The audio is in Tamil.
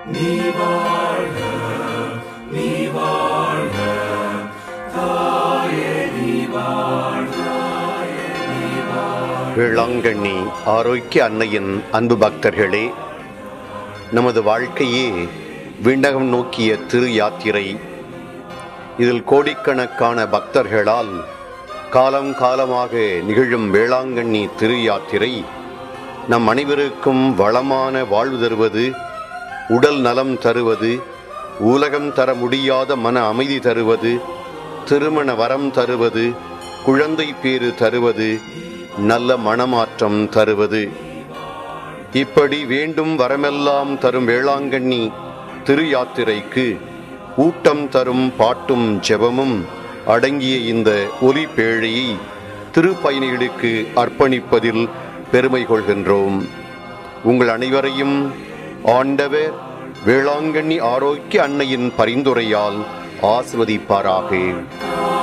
நீ வாழ்க நீ வாழ்க தாயே நீ வாழ்க நீ வாழ்க வேளாங்கண்ணி ஆரோக்கிய அன்னையின் அன்பு பக்தர்களே நமது வாழ்க்கையே விண்ணகம் நோக்கிய திரு யாத்திரை இதில் கோடிக்கணக்கான பக்தர்களால் காலம் காலமாக நிகழும் வேளாங்கண்ணி திரு யாத்திரை நம் அனைவருக்கும் வளமான வாழ்வு தருவது உடல் நலம் தருவது உலகம் தர முடியாத மன அமைதி தருவது திருமண வரம் தருவது குழந்தை பேறு தருவது நல்ல மனமாற்றம் தருவது இப்படி வேண்டும் வரமெல்லாம் தரும் வேளாங்கண்ணி திரு யாத்திரைக்கு ஊட்டம் தரும் பாட்டும் ஜெபமும் அடங்கிய இந்த ஒலி பேழையை திருப்பயணிகளுக்கு அர்ப்பணிப்பதில் பெருமை கொள்கின்றோம் உங்கள் அனைவரையும் ஆண்டவர் வேளாங்கண்ணி ஆரோக்கிய அன்னையின் பரிந்துரையால் ஆசிர்வதிப்பாராக